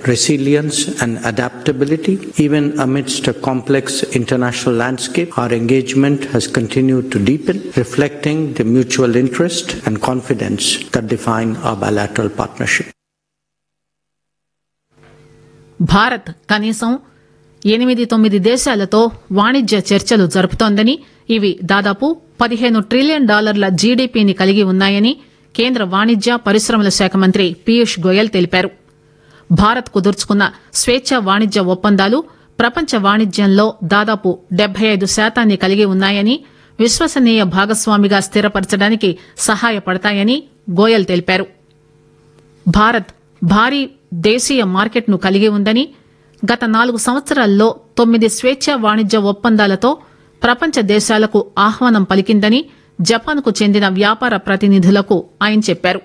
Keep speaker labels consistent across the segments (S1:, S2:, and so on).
S1: resilience, and adaptability. Even amidst a complex international landscape, our engagement has continued to deepen, reflecting the mutual interest and confidence that define our bilateral partnership.
S2: Bharat కనీసం ఎనిమిది తొమ్మిది దేశాలతో వాణిజ్య చర్చలు జరుపుతోందని ఇవి దాదాపు పదిహేను ట్రిలియన్ డాలర్ల జీడీపీని కలిగి ఉన్నాయని కేంద్ర వాణిజ్య పరిశ్రమల శాఖ మంత్రి పీయూష్ గోయల్ తెలిపారు భారత్ కుదుర్చుకున్న స్వేచ్ఛ వాణిజ్య ఒప్పందాలు ప్రపంచ వాణిజ్యంలో దాదాపు డెబ్బై ఐదు శాతాన్ని కలిగి ఉన్నాయని విశ్వసనీయ భాగస్వామిగా స్థిరపరచడానికి సహాయపడతాయని గోయల్ తెలిపారు భారత్ భారీ దేశీయ మార్కెట్ను కలిగి ఉందని గత నాలుగు సంవత్సరాల్లో తొమ్మిది స్వేచ్ఛ వాణిజ్య ఒప్పందాలతో ప్రపంచ దేశాలకు ఆహ్వానం పలికిందని జపాన్కు చెందిన వ్యాపార ప్రతినిధులకు ఆయన చెప్పారు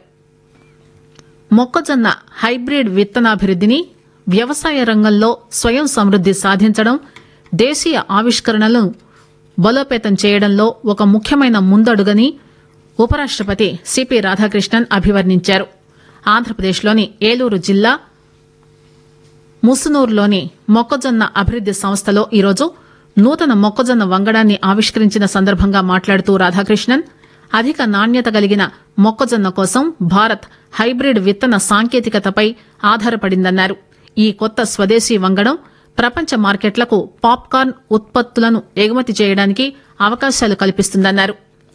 S2: మొక్కజొన్న హైబ్రిడ్ విత్తనాభివృద్దిని వ్యవసాయ రంగంలో స్వయం సమృద్ది సాధించడం దేశీయ ఆవిష్కరణలను బలోపేతం చేయడంలో ఒక ముఖ్యమైన ముందడుగని ఉపరాష్టపతి సిపి రాధాకృష్ణన్ అభివర్ణించారు ఆంధ్రప్రదేశ్లోని ఏలూరు జిల్లా ముసునూరులోని మొక్కజొన్న అభివృద్ది సంస్థలో ఈరోజు నూతన మొక్కజొన్న వంగడాన్ని ఆవిష్కరించిన సందర్భంగా మాట్లాడుతూ రాధాకృష్ణన్ అధిక నాణ్యత కలిగిన మొక్కజొన్న కోసం భారత్ హైబ్రిడ్ విత్తన సాంకేతికతపై ఆధారపడిందన్నారు ఈ కొత్త స్వదేశీ వంగడం ప్రపంచ మార్కెట్లకు పాప్కార్న్ ఉత్పత్తులను ఎగుమతి చేయడానికి అవకాశాలు కల్పిస్తుందన్నారు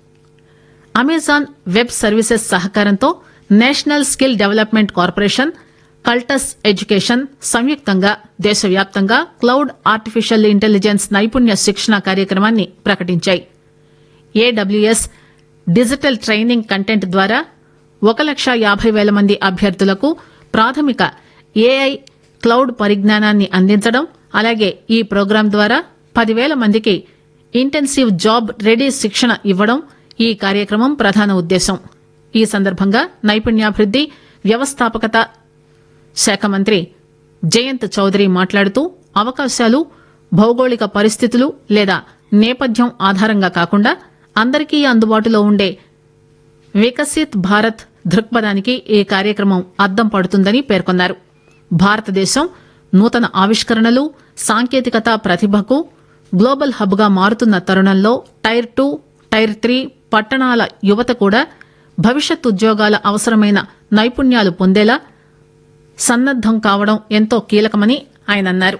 S2: అమెజాన్ వెబ్ సర్వీసెస్ సహకారంతో national skill development corporation Cultus education సంయుక్తంగా దేశవ్యాప్తంగా క్లౌడ్ ఆర్టిఫిషియల్ ఇంటెలిజెన్స్ నైపుణ్య శిక్షణ కార్యక్రమాన్ని ప్రకటించాయి ఏడబ్ల్యూఎస్ డిజిటల్ ట్రైనింగ్ కంటెంట్ ద్వారా ఒక లక్ష యాభై వేల మంది అభ్యర్థులకు ప్రాథమిక ఏఐ క్లౌడ్ పరిజ్ఞానాన్ని అందించడం అలాగే ఈ ప్రోగ్రాం ద్వారా పదివేల మందికి ఇంటెన్సివ్ జాబ్ రెడీ శిక్షణ ఇవ్వడం ఈ కార్యక్రమం ప్రధాన ఉద్దేశం ఈ సందర్భంగా నైపుణ్యాభివృద్ది వ్యవస్థాపకత శాఖ మంత్రి జయంత్ చౌదరి మాట్లాడుతూ అవకాశాలు భౌగోళిక పరిస్థితులు లేదా నేపథ్యం ఆధారంగా కాకుండా అందరికీ అందుబాటులో ఉండే వికసిత్ భారత్ దృక్పథానికి ఈ కార్యక్రమం అద్దం పడుతుందని పేర్కొన్నారు భారతదేశం నూతన ఆవిష్కరణలు సాంకేతికత ప్రతిభకు గ్లోబల్ హబ్గా మారుతున్న తరుణంలో టైర్ టూ టైర్ త్రీ పట్టణాల యువత కూడా భవిష్యత్ ఉద్యోగాల అవసరమైన నైపుణ్యాలు పొందేలా సన్నద్దం కావడం ఎంతో కీలకమని ఆయన అన్నారు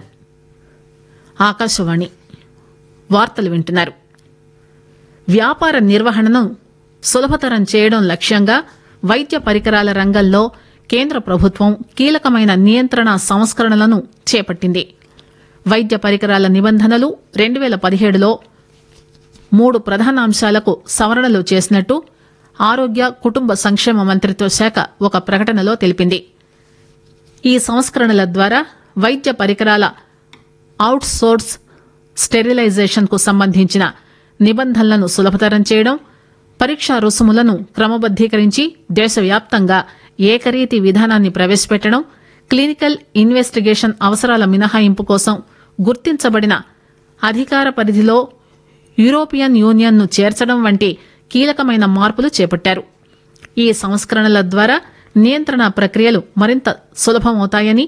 S2: ఆకాశవాణి వార్తలు వింటున్నారు వ్యాపార నిర్వహణను సులభతరం చేయడం లక్ష్యంగా వైద్య పరికరాల రంగంలో కేంద్ర ప్రభుత్వం కీలకమైన నియంత్రణ సంస్కరణలను చేపట్టింది వైద్య పరికరాల నిబంధనలు రెండు వేల పదిహేడులో మూడు ప్రధాన అంశాలకు సవరణలు చేసినట్టు ఆరోగ్య కుటుంబ సంక్షేమ మంత్రిత్వ శాఖ ఒక ప్రకటనలో తెలిపింది ఈ సంస్కరణల ద్వారా వైద్య పరికరాల అవుట్ సోర్స్ స్టెరిలైజేషన్ కు సంబంధించిన నిబంధనలను సులభతరం చేయడం పరీక్షా రుసుములను క్రమబద్దీకరించి దేశవ్యాప్తంగా ఏకరీతి విధానాన్ని ప్రవేశపెట్టడం క్లినికల్ ఇన్వెస్టిగేషన్ అవసరాల మినహాయింపు కోసం గుర్తించబడిన అధికార పరిధిలో యూరోపియన్ యూనియన్ను చేర్చడం వంటి కీలకమైన మార్పులు చేపట్టారు ఈ సంస్కరణల ద్వారా నియంత్రణ ప్రక్రియలు మరింత సులభమవుతాయని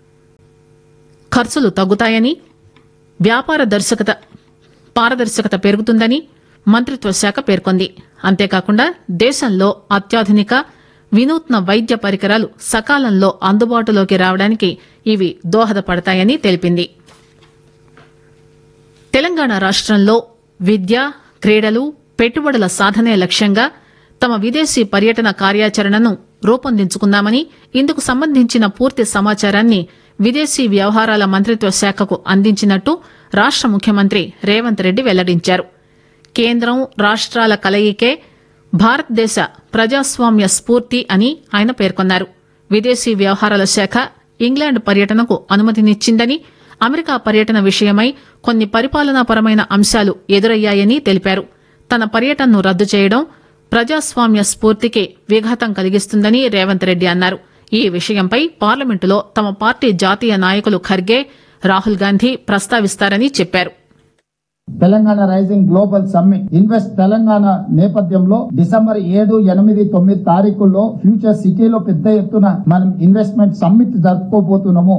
S2: ఖర్చులు తగ్గుతాయని వ్యాపార దర్శకత పారదర్శకత పెరుగుతుందని మంత్రిత్వ శాఖ పేర్కొంది అంతేకాకుండా దేశంలో అత్యాధునిక వినూత్న వైద్య పరికరాలు సకాలంలో అందుబాటులోకి రావడానికి ఇవి దోహదపడతాయని తెలిపింది తెలంగాణ రాష్ట్రంలో విద్య క్రీడలు పెట్టుబడుల సాధనే లక్ష్యంగా తమ విదేశీ పర్యటన కార్యాచరణను రూపొందించుకున్నామని ఇందుకు సంబంధించిన పూర్తి సమాచారాన్ని విదేశీ వ్యవహారాల మంత్రిత్వ శాఖకు అందించినట్టు రాష్ట ముఖ్యమంత్రి రేవంత్ రెడ్డి వెల్లడించారు కేంద్రం రాష్ట్రాల కలయికే భారతదేశ ప్రజాస్వామ్య స్ఫూర్తి అని ఆయన పేర్కొన్నారు విదేశీ వ్యవహారాల శాఖ ఇంగ్లాండ్ పర్యటనకు అనుమతినిచ్చిందని అమెరికా పర్యటన విషయమై కొన్ని పరిపాలనాపరమైన అంశాలు ఎదురయ్యాయని తెలిపారు తన పర్యటనను రద్దు చేయడం ప్రజాస్వామ్య స్ఫూర్తికి విఘాతం కలిగిస్తుందని రేవంత్ రెడ్డి అన్నారు ఈ విషయంపై పార్లమెంటులో తమ పార్టీ జాతీయ నాయకులు ఖర్గే రాహుల్ గాంధీ ప్రస్తావిస్తారని చెప్పారు
S3: Telangana rising global summit invest Telangana నేపథ్యంలో డిసెంబర్ ఏడు ఎనిమిది తొమ్మిది తారీఖుల్లో ఫ్యూచర్ సిటీలో పెద్ద ఎత్తున మనం ఇన్వెస్ట్మెంట్ సమ్మిట్ జరుపుకోబోతున్నాము